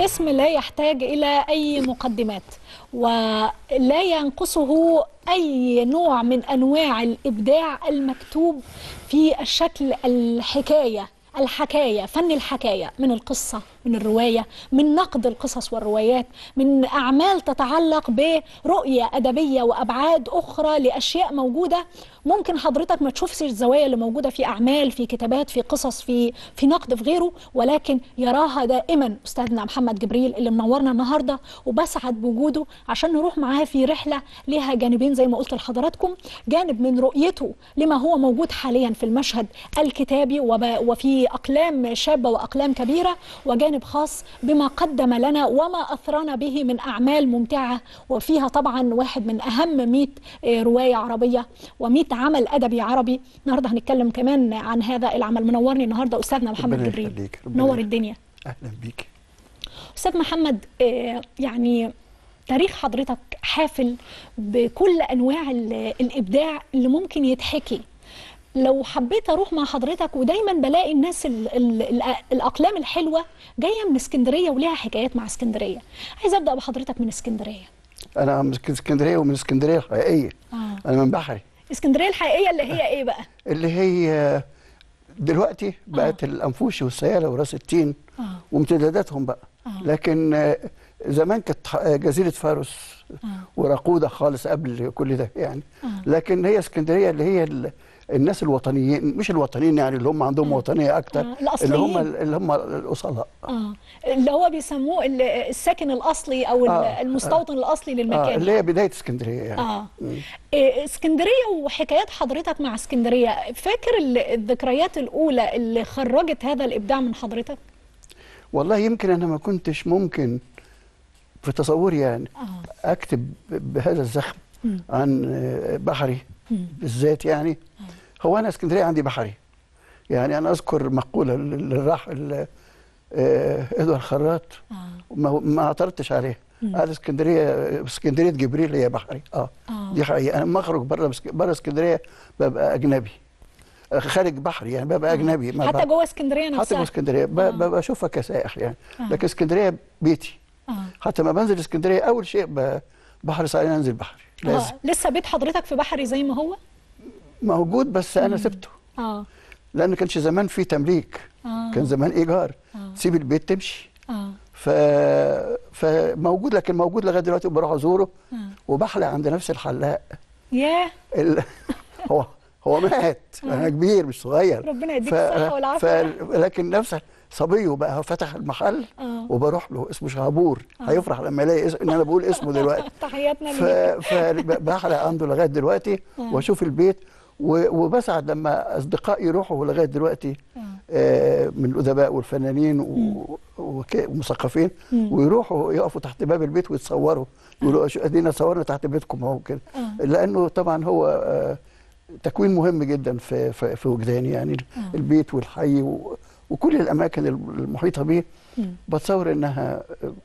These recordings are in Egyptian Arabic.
اسم لا يحتاج إلى أي مقدمات ولا ينقصه أي نوع من أنواع الإبداع المكتوب في الشكل الحكاية الحكاية فن الحكاية من القصة من الرواية من نقد القصص والروايات من أعمال تتعلق برؤية أدبية وأبعاد أخرى لأشياء موجودة ممكن حضرتك ما تشوفش الزوايا اللي موجودة في أعمال في كتابات في قصص في في نقد في غيره ولكن يراها دائما أستاذنا محمد جبريل اللي منورنا النهاردة وبسعد بوجوده عشان نروح معاه في رحلة لها جانبين زي ما قلت لحضراتكم جانب من رؤيته لما هو موجود حاليا في المشهد الكتابي وب- وفي أقلام شابة وأقلام كبيرة وجانب خاص بما قدم لنا وما أثرنا به من أعمال ممتعة وفيها طبعا واحد من أهم 100 رواية عربية و100 عمل أدبي عربي النهاردة هنتكلم كمان عن هذا العمل منورني النهاردة أستاذنا محمد ربنا جبريل يخليك، ربنا نور يخليك. الدنيا اهلا بيك أستاذ محمد آه، يعني تاريخ حضرتك حافل بكل أنواع ال- الإبداع اللي ممكن يتحكي لو حبيت أروح مع حضرتك ودايما بلاقي الناس ال ال ال الأقلام الحلوة جاية من اسكندرية وليها حكايات مع اسكندرية عايز أبدأ بحضرتك من اسكندرية انا من اسكندريه ومن اسكندريه الحقيقيه آه. انا من بحري اسكندرية الحقيقية اللي هي إيه بقى؟ اللي هي دلوقتي بقت الانفوشي والسياله وراس التين آه. وامتداداتهم بقى لكن آه، زمان كانت ح- جزيره فارس وراقوده خالص قبل كل ده يعني لكن هي اسكندريه اللي هي ال- الناس الوطنيين مش الوطنيين يعني اللي هم عندهم وطنيه اكتر آه، اللي هم الأصليين. اللي هم الاصلاء آه اللي هو بيسموه ال- الساكن الأصلي أو ال- آه. المستوطن الأصلي آه للمكان اللي هي بدايه اسكندريه يعني اه إيه، اسكندريه وحكايات حضرتك مع اسكندريه فاكر ال- الذكريات الاولى اللي خرجت هذا الابداع من حضرتك والله يمكن انا ما كنتش ممكن في تصوري يعني اه اكتب بهذا الزخم مم. عن آه، بحري مم. بالذات يعني هو انا اسكندريه عندي بحري يعني انا اذكر مقوله لل- للراحل آه، ادوار خراط اه ما ما اعترضتش عليه مم. قال اسكندريه اسكندريه جبريل هي بحري اه آه. دي حقيقه انا لما اخرج بره بره اسكندريه ببقى اجنبي آه، خارج بحري يعني ببقى اجنبي ما حتى بقى- جوه اسكندريه حتى نفسها جوه اسكندريه ب- آه. ببقى اشوفها كسائح يعني آه. لكن اسكندريه بيتي اه حتى ما بنزل اسكندريه اول شيء ب- بحرص على إن انزل بحري لازم آه. لسه بيت حضرتك في بحري زي ما هو موجود بس انا سبته اه لان ما كانش زمان في تمليك اه كان زمان ايجار آه. تسيب البيت تمشي اه ف... فموجود لكن موجود لغايه دلوقتي بروح ازوره آه. وبحلق عند نفس الحلاق ياه ال... هو هو مات انا كبير مش صغير ربنا يديك الصحة والعافية. لكن نفس صبيه بقى هو فتح المحل آه. وبروح له اسمه شهبور هيفرح لما يلاقي اسم... ان انا بقول اسمه دلوقتي تحياتنا ف... ليك فبحلق عنده لغايه دلوقتي واشوف البيت و... وبسعد لما اصدقائي يروحوا لغايه دلوقتي آه من الادباء والفنانين و... وك... ومثقفين ويروحوا يقفوا تحت باب البيت ويتصوروا يقولوا شو- ادينا صورنا تحت بيتكم اهو كده لانه طبعا هو آه تكوين مهم جدا في في, في وجداني يعني البيت والحي و... وكل الاماكن المحيطه بيه بتصور انها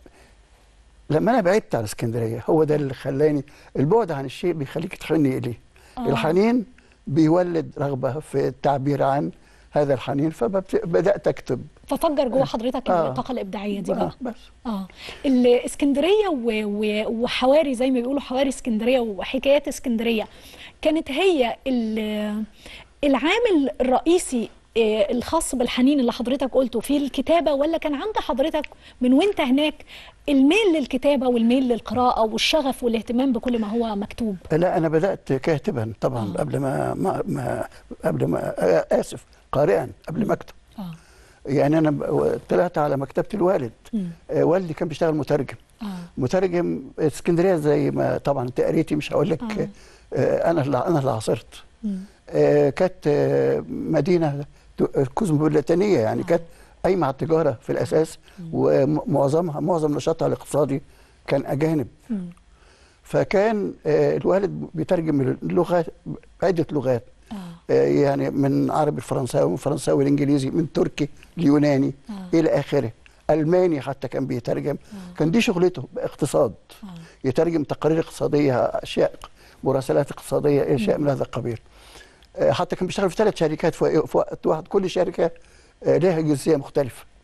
لما انا بعدت عن اسكندريه هو ده اللي خلاني البعد عن الشيء بيخليك تحني اليه آه. الحنين بيولد رغبه في التعبير عن هذا الحنين فبدات اكتب ففجر جوه حضرتك آه. الطاقه الابداعيه دي بقى آه بس اه الاسكندريه و- و- وحواري زي ما بيقولوا حواري اسكندريه وحكايات اسكندريه كانت هي ال- العامل الرئيسي آه، الخاص بالحنين اللي حضرتك قلته في الكتابه ولا كان عند حضرتك من وانت هناك الميل للكتابه والميل للقراءه والشغف والاهتمام بكل ما هو مكتوب لا انا بدات كاتبا طبعا آه. قبل ما, ما, ما قبل ما آه، اسف قارئا قبل ما اكتب اه يعني انا ب- طلعت على مكتبه الوالد مم. آه، والدي كان بيشتغل مترجم اه مترجم اسكندريه زي ما طبعا انت قريتي مش هقول لك آه. آه، انا اللي انا اللي عاصرت مم. آه، كانت آه، مدينه ت- كوزموبوليتانيه يعني كانت قايمه على التجاره في الاساس ومعظمها معظم نشاطها الاقتصادي كان اجانب مم. فكان آه، الوالد بيترجم اللغات عده لغات اه آه، يعني من عربي الفرنساوي من فرنساوي الانجليزي من تركي اليوناني آه. الى اخره الماني حتى كان بيترجم كان دي شغلته اقتصاد آه. يترجم تقارير اقتصاديه اشياء مراسلات اقتصاديه اشياء من هذا القبيل آه، حتى كان بيشتغل في ثلاث شركات في في وقت واحد كل شركه آه، لها جنسيه مختلفه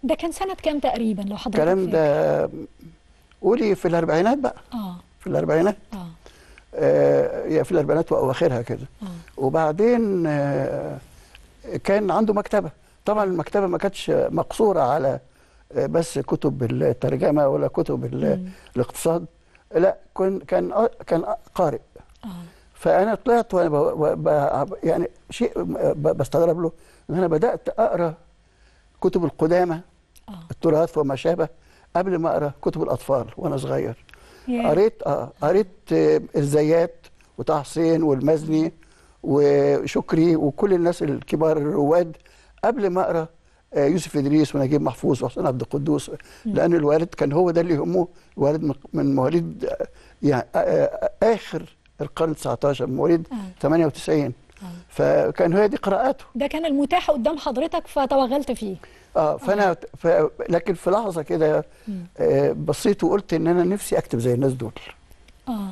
ده كان سنه كام تقريبا لو حضرتك الكلام فاكر؟ ده قولي في الاربعينات بقى اه في الاربعينات اه آه يا في الاربعينات واواخرها كده اه وبعدين آه كان عنده مكتبه طبعا المكتبه ما كانتش مقصوره على آه، بس كتب الترجمه ولا كتب ال- مم. الاقتصاد لا كان كان كان قارئ اه فانا طلعت وانا ب... ب... يعني شيء ب... بستغرب له ان انا بدات اقرا كتب القدامى اه التراث وما شابه قبل ما اقرا كتب الاطفال وانا صغير يا. قريت اه قريت آه، الزيات وطه حسين والمزني وشكري وكل الناس الكبار الرواد قبل ما اقرا آه، يوسف ادريس ونجيب محفوظ وحسين عبد القدوس لان الوالد كان هو ده اللي يهمه الوالد من- من مواليد آه، يعني آه، آه، اخر القرن 19 مواليد آه. 98 آه. فكان هي دي قراءاته ده كان المتاح قدام حضرتك فتوغلت فيه اه فانا ف... لكن في لحظه كده آه بصيت وقلت ان انا نفسي اكتب زي الناس دول اه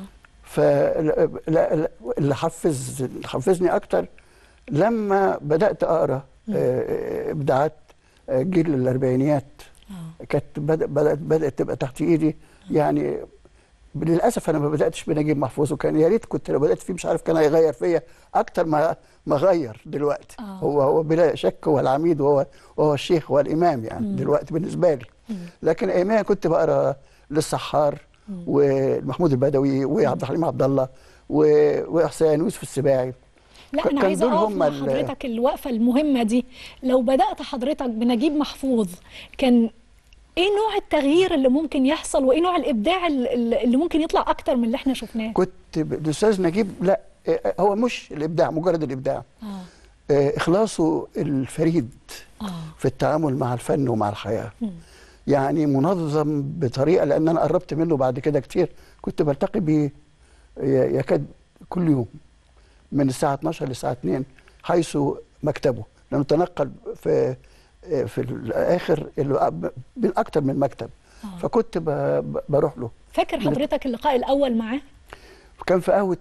فاللي حفز اللي حفزني اكتر لما بدات اقرا آه، ابداعات آه، جيل الاربعينيات اه كانت بدأ بدات بدات تبقى تحت ايدي يعني للاسف انا ما بداتش بنجيب محفوظ وكان يا ريت كنت لو بدات فيه مش عارف كان هيغير فيا اكتر ما ما غير دلوقتي آه. هو هو بلا شك هو العميد وهو وهو الشيخ والامام يعني دلوقتي بالنسبه لي لكن ايامها كنت بقرا للسحار ومحمود البدوي وعبد الحليم عبد الله و- واحسان ويوسف السباعي لا ك- انا كان عايزه دول اقف هم مع ال- حضرتك الوقفه المهمه دي لو بدات حضرتك بنجيب محفوظ كان ايه نوع التغيير اللي ممكن يحصل وايه نوع الابداع ال- ال- اللي ممكن يطلع اكتر من اللي احنا شفناه كنت ب- الاستاذ نجيب لا آه، هو مش الابداع مجرد الابداع اه آه، اخلاصه الفريد اه في التعامل مع الفن ومع الحياه مم. يعني منظم بطريقه لان انا قربت منه بعد كده كتير كنت بلتقي بيه ي- يكاد كل يوم من الساعه 12 للساعه 2 حيث مكتبه لانه تنقل في في الاخر اللي بين اكتر من مكتب آه. فكنت ب- ب- بروح له فاكر حضرتك اللقاء الاول معاه كان في قهوه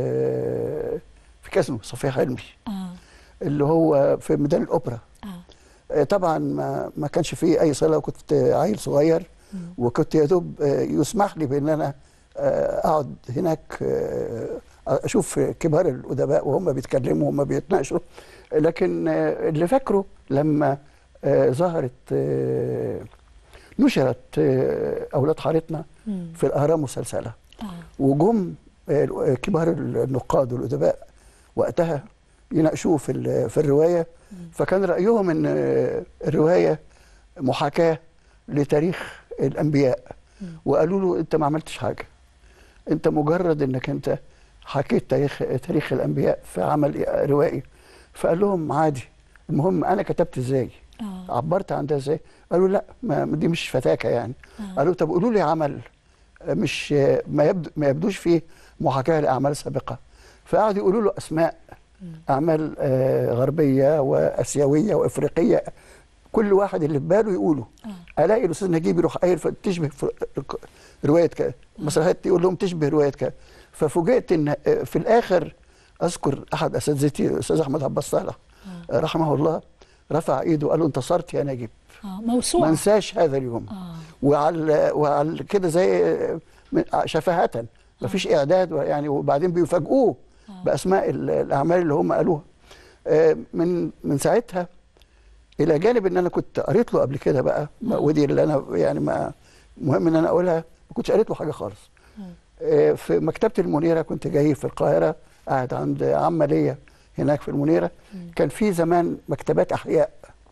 آه، في كازينو صفيه حلمي اه اللي هو في ميدان الاوبرا اه آه، طبعا ما ما كانش فيه اي صله وكنت عيل صغير وكنت يا دوب آه، يسمح لي بان انا آه، اقعد هناك آه، اشوف كبار الادباء وهم بيتكلموا وهم بيتناقشوا لكن آه، اللي فاكره لما آه، ظهرت آه، نشرت آه، اولاد حارتنا مم. في الاهرام مسلسله اه وجم آه، كبار النقاد والادباء وقتها يناقشوه في ال- في الروايه فكان رايهم ان آه، الروايه محاكاه لتاريخ الانبياء وقالوا له انت ما عملتش حاجه انت مجرد انك انت حكيت تاريخ تاريخ الانبياء في عمل روائي فقال لهم عادي المهم انا كتبت ازاي اه عبرت عن ده ازاي قالوا لا ما دي مش فتاكه يعني آه. قالوا طب قولوا لي عمل مش ما يبدو ما يبدوش فيه محاكاه لاعمال سابقه فقعدوا يقولوا له اسماء اعمال آه، غربيه واسيويه وافريقيه كل واحد اللي في باله يقوله آه. الاقي الاستاذ نجيب يروح قايل ف- تشبه ف- روايه كذا مسرحيات يقول لهم تشبه روايه كذا ففوجئت ان آه، في الاخر اذكر احد اساتذتي الاستاذ احمد عباس صالح آه، رحمه الله رفع ايده وقال له انتصرت يا نجيب اه ما موسوعه انساش هذا اليوم اه وعلى وعلى كده زي من- شفاهة مفيش اعداد يعني وبعدين بيفاجئوه باسماء ال- الاعمال اللي هم قالوها آه، من من ساعتها الى جانب ان انا كنت قريت له قبل كده بقى ما- ودي اللي انا يعني ما مهم ان انا اقولها ما كنتش قريت له حاجه خالص آه، في مكتبه المنيره كنت جاي في القاهره قاعد عند عمه ليا هناك في المنيره كان في زمان مكتبات احياء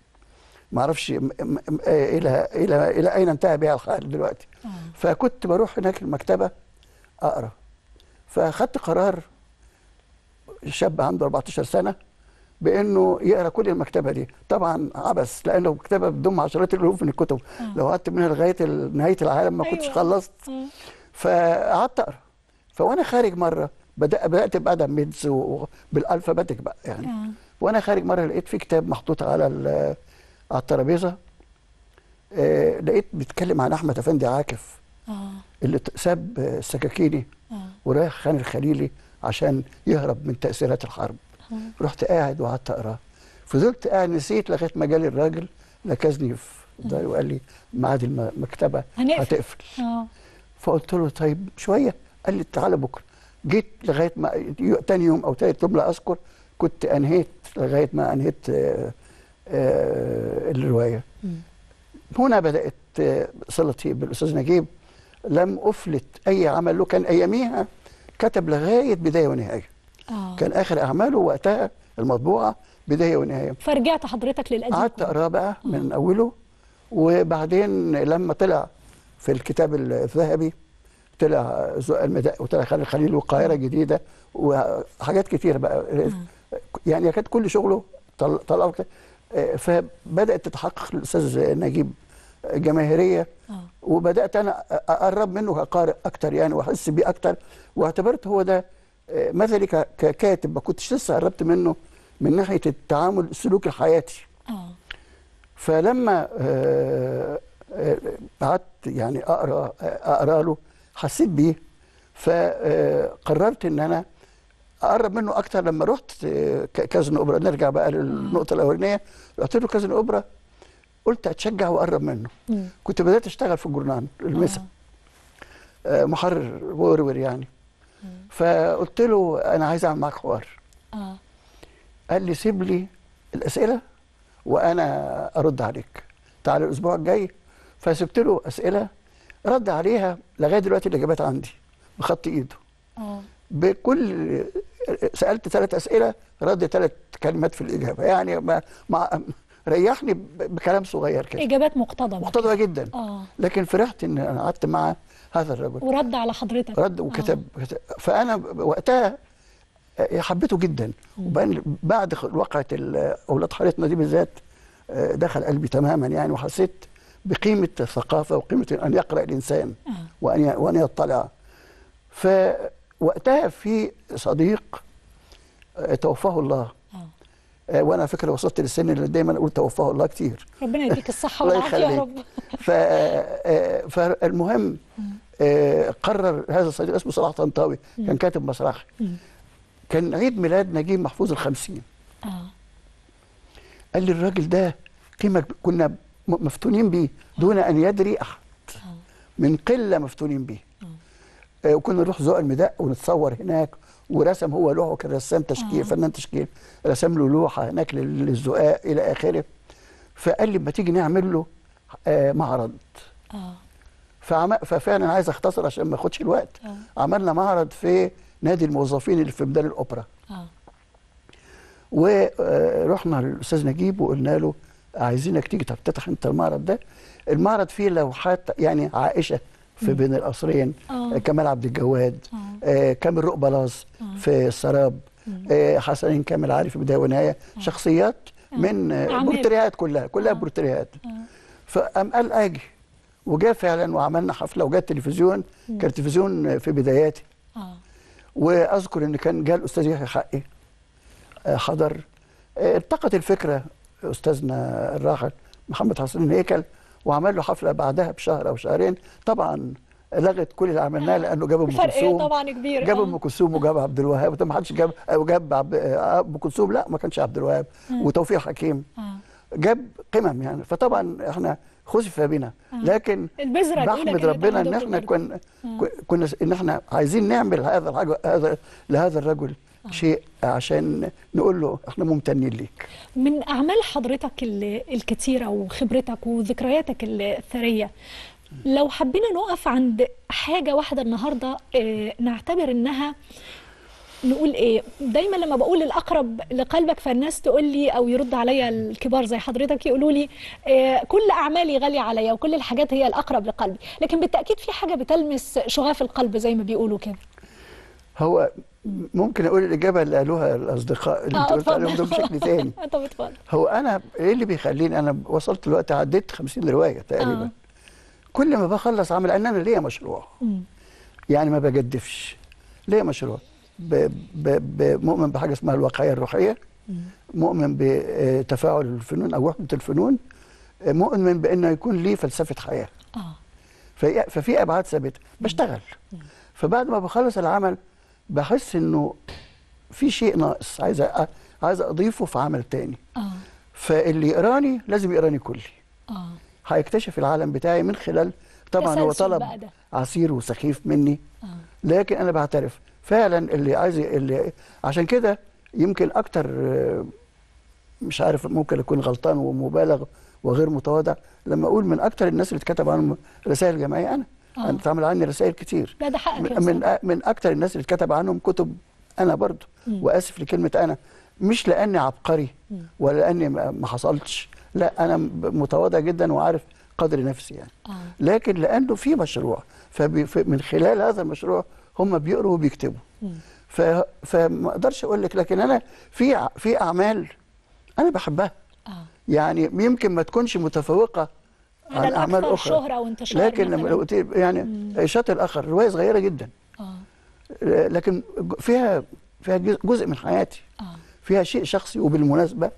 ما اعرفش م- م- م- آه، الى الى الى اين انتهى بها الحال دلوقتي آه. فكنت بروح هناك المكتبه اقرا فاخدت قرار شاب عنده 14 سنه بانه يقرا كل المكتبه دي طبعا عبث لانه مكتبه بتضم عشرات الالوف من الكتب آه. لو قعدت منها لغايه ال- نهايه العالم ما كنتش أيوة. خلصت آه. فقعدت اقرا فوانا خارج مره بدأ بدات بادم ميدز بالالفابيتك بقى يعني آه. وانا خارج مره لقيت في كتاب محطوط على ال- على الترابيزه آه لقيت بيتكلم عن احمد افندي عاكف اه اللي ت- ساب آه، السكاكيني اه ورايح خان الخليلي عشان يهرب من تاثيرات الحرب رحت قاعد وقعدت اقراه فضلت قاعد نسيت لغايه ما جالي الراجل لكزني في الظاهر وقال لي ميعاد الم- المكتبه هنقفل. هتقفل اه فقلت له طيب شويه قال لي تعالى بكره جيت لغايه ما يو- تاني يوم او تالت يوم لا اذكر كنت انهيت لغايه ما انهيت آه، آه، الروايه هنا بدات آه، صلتي بالاستاذ نجيب لم افلت اي عمل له كان اياميها كتب لغايه بدايه ونهايه اه كان اخر اعماله وقتها المطبوعه بدايه ونهايه فرجعت حضرتك للقديم قعدت كله. اقراه بقى من اوله وبعدين لما طلع في الكتاب الذهبي طلع ذوق المداء وطلع خالد الخليل والقاهره الجديده وحاجات كتير بقى يعني يكاد كل شغله طل- طلعوا كده. آه، فبدات تتحقق الاستاذ نجيب جماهيريه اه وبدات انا اقرب منه كقارئ اكتر يعني واحس بيه اكتر واعتبرت هو ده آه، مثلي ك- ككاتب ما كنتش لسه قربت منه من ناحيه التعامل السلوكي الحياتي اه فلما آه، آه، قعدت يعني اقرا اقرا له حسيت بيه فقررت ان انا اقرب منه اكتر لما رحت آه، ك- كازن اوبرا نرجع بقى للنقطه الاولانيه رحت له كازن اوبرا قلت اتشجع واقرب منه مم. كنت بدات اشتغل في الجورنال المسا آه، محرر ورور يعني فقلت له انا عايز اعمل معاك حوار اه قال لي سيب لي الاسئله وانا ارد عليك تعال الاسبوع الجاي فسبت له اسئله رد عليها لغايه دلوقتي الاجابات عندي بخط ايده اه بكل سالت ثلاث اسئله رد ثلاث كلمات في الاجابه يعني ما ما ريحني ب- بكلام صغير كده اجابات مقتضبه محتضنه جدا اه لكن فرحت ان انا قعدت مع هذا الرجل ورد على حضرتك رد وكتب كتب. فانا وقتها حبيته جدا وبعدين بعد خ- وقعه ال- اولاد حارتنا دي بالذات آه، دخل قلبي تماما يعني وحسيت بقيمه الثقافه وقيمه ان يقرا الانسان آه. وان ي- وان يطلع فوقتها في صديق آه، توفاه الله اه آه، وانا فكره وصلت للسن اللي دايما اقول توفاه الله كتير ربنا يديك الصحه الله والعافيه يا يخليك. رب ف آه، فالمهم آه، قرر هذا الصديق اسمه صلاح طنطاوي كان كاتب مسرحي مم. كان عيد ميلاد نجيب محفوظ الخمسين اه قال لي الراجل ده قيمة كنا م- مفتونين بيه دون أن يدري أحد اه من قلة مفتونين بيه آه، وكنا نروح ذوق المداء ونتصور هناك ورسم هو لوحه كان رسام تشكيل آه. فنان تشكيل رسم له لوحة هناك لل- للزقاق إلى آخره فقال لي ما تيجي نعمل له آه، معرض اه فعم... ففعلا عايز اختصر عشان ما اخدش الوقت آه. عملنا معرض في نادي الموظفين اللي في ميدان الاوبرا اه ورحنا للاستاذ نجيب وقلنا له عايزينك تيجي تفتتح انت المعرض ده المعرض فيه لوحات يعني عائشه في بين القصرين آه. كمال عبد الجواد آه. آه، كامل رؤ بلاص في السراب آه، حسنين كامل عارف بدايه ونهايه شخصيات من آه، أعمال. بورتريهات كلها كلها بورتريهات فقام قال اجي وجاء فعلا وعملنا حفله وجاء التلفزيون كان تلفزيون في بداياتي اه واذكر ان كان جاء الاستاذ يحيى حقي آه، حضر آه، التقط الفكره استاذنا الراحل محمد حسن هيكل وعمل له حفله بعدها بشهر او شهرين طبعا لغت كل اللي عملناه لانه جاب ام فرق كلثوم طبعا كبير جاب آه. ام كلثوم وجاب عبد الوهاب طب ما حدش جاب أو جاب عب- آه، ام كلثوم لا ما كانش عبد الوهاب وتوفيق حكيم اه جاب قمم يعني فطبعا احنا خسف بنا لكن البذرة الأولى بحمد كانت ربنا عند ان دكتور احنا برضه. كنا كنا ان احنا عايزين نعمل هذا الحاجه هذا لهذا الرجل شيء عشان نقول له احنا ممتنين ليك من أعمال حضرتك ال- الكتيرة وخبرتك وذكرياتك الثرية لو حبينا نقف عند حاجة واحدة النهاردة آه، نعتبر إنها نقول ايه دايما لما بقول الاقرب لقلبك فالناس تقول لي او يرد عليا الكبار زي حضرتك يقولوا لي آه، كل اعمالي غاليه عليا وكل الحاجات هي الاقرب لقلبي لكن بالتاكيد في حاجه بتلمس شغاف القلب زي ما بيقولوا كده هو ممكن اقول الاجابه اللي قالوها الاصدقاء اللي انت آه، قلت عليهم دول اتفضل. بشكل تاني طب اتفضل هو انا ايه اللي بيخليني انا وصلت دلوقتي عديت 50 روايه تقريبا آه. كل ما بخلص عمل ان انا ليا مشروع مم. يعني ما بجدفش ليا مشروع ب- ب- ب- مؤمن بحاجه اسمها الواقعيه الروحيه مؤمن بتفاعل الفنون او وحده الفنون مؤمن بانه يكون ليه فلسفه حياه اه في ففي ابعاد ثابته بشتغل فبعد ما بخلص العمل بحس انه في شيء ناقص عايز أ- عايز اضيفه في عمل تاني اه فاللي يقراني لازم يقراني كلي اه هيكتشف العالم بتاعي من خلال طبعا هو تسلسل طلب بقى ده. عسير وسخيف مني آه. لكن انا بعترف فعلا اللي عايز اللي عشان كده يمكن اكتر آه، مش عارف ممكن اكون غلطان ومبالغ وغير متواضع لما اقول من اكتر الناس اللي اتكتب عنهم رسائل جماعيه انا آه. انا اتعمل عني رسائل كتير لا ده حقك يا من من, أستاذ. من اكتر الناس اللي اتكتب عنهم كتب انا برضو مم. واسف لكلمه انا مش لاني عبقري مم. ولا لاني ما ما حصلتش لا انا متواضع جدا وعارف قدر نفسي يعني آه. لكن لانه في مشروع فمن خلال هذا المشروع هم بيقروا وبيكتبوا مم. ف... فما اقدرش اقول لك لكن انا في ع- في اعمال انا بحبها آه. يعني يمكن ما تكونش متفوقه على عن اعمال الأكثر اخرى شهرة وانتشار لكن لما مثلاً. لو قلت يعني شاطر الاخر روايه صغيره جدا آه. لكن فيها فيها جزء- جزء من حياتي آه. فيها شيء شخصي وبالمناسبه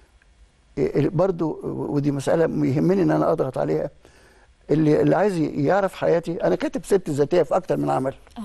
إيه، برضو ودي مساله يهمني ان انا اضغط عليها اللي اللي عايز يعرف حياتي انا كاتب سيرتي الذاتيه في اكتر من عمل آه.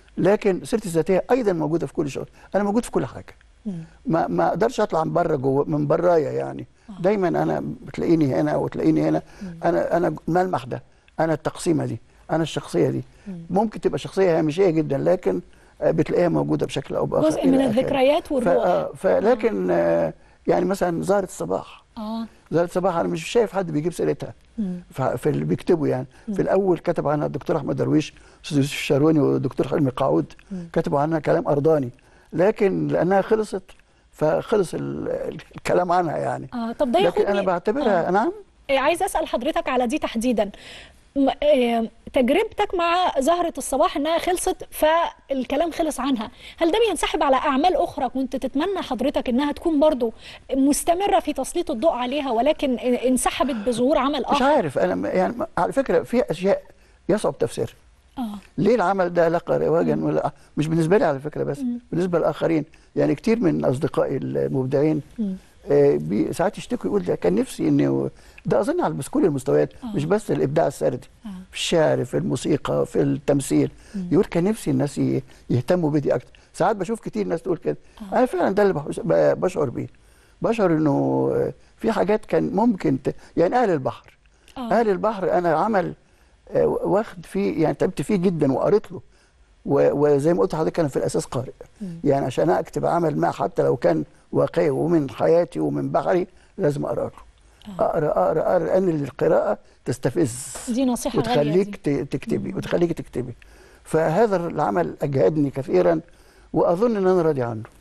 لكن سيرتي الذاتيه ايضا موجوده في كل شغل انا موجود في كل حاجه مم. ما ما اقدرش اطلع من بره جوه من برايا يعني دايما انا بتلاقيني هنا وتلاقيني هنا انا انا الملمح ده انا التقسيمه دي انا الشخصيه دي ممكن تبقى شخصيه هامشيه جدا لكن آه، بتلاقيها موجوده بشكل او باخر جزء إلى من آخره. الذكريات ف- والروح. آه، فلكن آه، يعني مثلا زهره الصباح آه. زهره الصباح انا مش شايف حد بيجيب سيرتها مم. ف- في اللي بيكتبوا يعني في الاول كتب عنها الدكتور احمد درويش استاذ يوسف الشاروني والدكتور حلمي قاعود كتبوا عنها كلام ارضاني لكن لانها خلصت فخلص ال- ال- الكلام عنها يعني آه. طب ده لكن ياخدني انا بعتبرها آه. نعم إيه، عايز اسال حضرتك على دي تحديدا م- إيه، تجربتك مع زهرة الصباح انها خلصت فالكلام خلص عنها هل ده بينسحب على اعمال اخرى كنت تتمنى حضرتك انها تكون برضو مستمرة في تسليط الضوء عليها ولكن انسحبت بظهور عمل مش اخر عارف انا م- يعني م- على فكره في اشياء يصعب تفسيرها اه ليه العمل ده لقى رواجا ولا مش بالنسبه لي على فكره بس بالنسبه للاخرين يعني كتير من اصدقائي المبدعين آه، بي- ساعات يشتكوا يقول ده كان نفسي انه ده اظن على بس كل المستويات مش بس الابداع السردي في الشعر في الموسيقى في التمثيل يقول كان نفسي الناس ي- يهتموا بدي اكتر ساعات بشوف كتير ناس تقول كده انا فعلا ده اللي بحس- ب- بشعر بيه بشعر انه آه، في حاجات كان ممكن ت... يعني اهل البحر آه. اهل البحر انا عمل آه، واخد فيه يعني تعبت فيه جدا وقريت له و- وزي ما قلت لحضرتك انا في الاساس قارئ يعني عشان اكتب عمل ما حتى لو كان واقعي ومن حياتي ومن بحري لازم اقرا له اقرا اقرا اقرا لان القراءه تستفز دي نصيحة غالية وتخليك دي. ت- تكتبي وتخليك تكتبي فهذا العمل اجهدني كثيرا واظن ان انا راضي عنه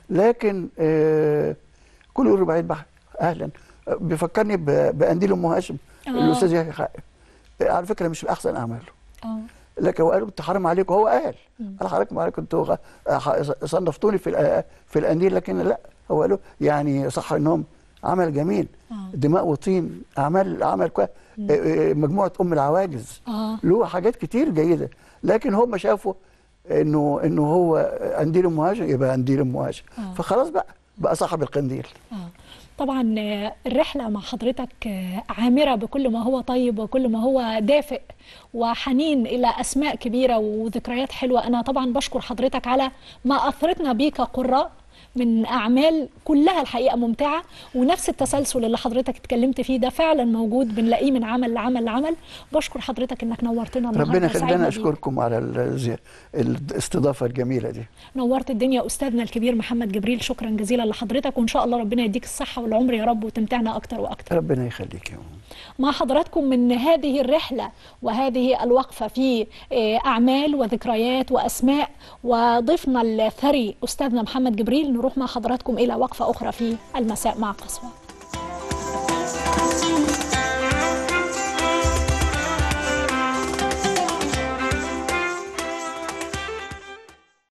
لكن آه كل يقول بعيد بحر اهلا آه، بيفكرني ب- بانديل ام هاشم آه. الاستاذ يحيى حقي آه، على فكره مش من احسن اعماله اه لكن هو قال انت حرام عليك وهو قال قال حضرتك عليك انتوا غ- ح- صنفتوني في الأ- في الانديل لكن لا هو قالوا يعني صح انهم عمل جميل آه. دماء وطين اعمال عمل كويس مجموعه ام العواجز اه له حاجات كتير جيده لكن هم شافوا انه انه هو قنديل ام هاشم يبقى قنديل ام هاشم آه. فخلاص بقى بقى صاحب القنديل آه. طبعا آه، الرحلة مع حضرتك آه، عامرة بكل ما هو طيب وكل ما هو دافئ وحنين إلى أسماء كبيرة وذكريات حلوة أنا طبعا بشكر حضرتك على ما أثرتنا بيه كقراء من أعمال كلها الحقيقة ممتعة ونفس التسلسل اللي حضرتك اتكلمت فيه ده فعلا موجود بنلاقيه من عمل لعمل لعمل بشكر حضرتك إنك نورتنا النهاردة ربنا يخلينا وسعدنا بيك. اشكركم على الزي- الاستضافه الجميله دي نورت الدنيا استاذنا الكبير محمد جبريل شكرا جزيلا لحضرتك وان شاء الله ربنا يديك الصحه والعمر يا رب وتمتعنا اكتر واكتر ربنا يخليك يا أم. مع حضراتكم من هذه الرحله وهذه الوقفه في آه، اعمال وذكريات واسماء وضيفنا الثري استاذنا محمد جبريل نروح مع حضراتكم الى وقفه اخرى في المساء مع قسوه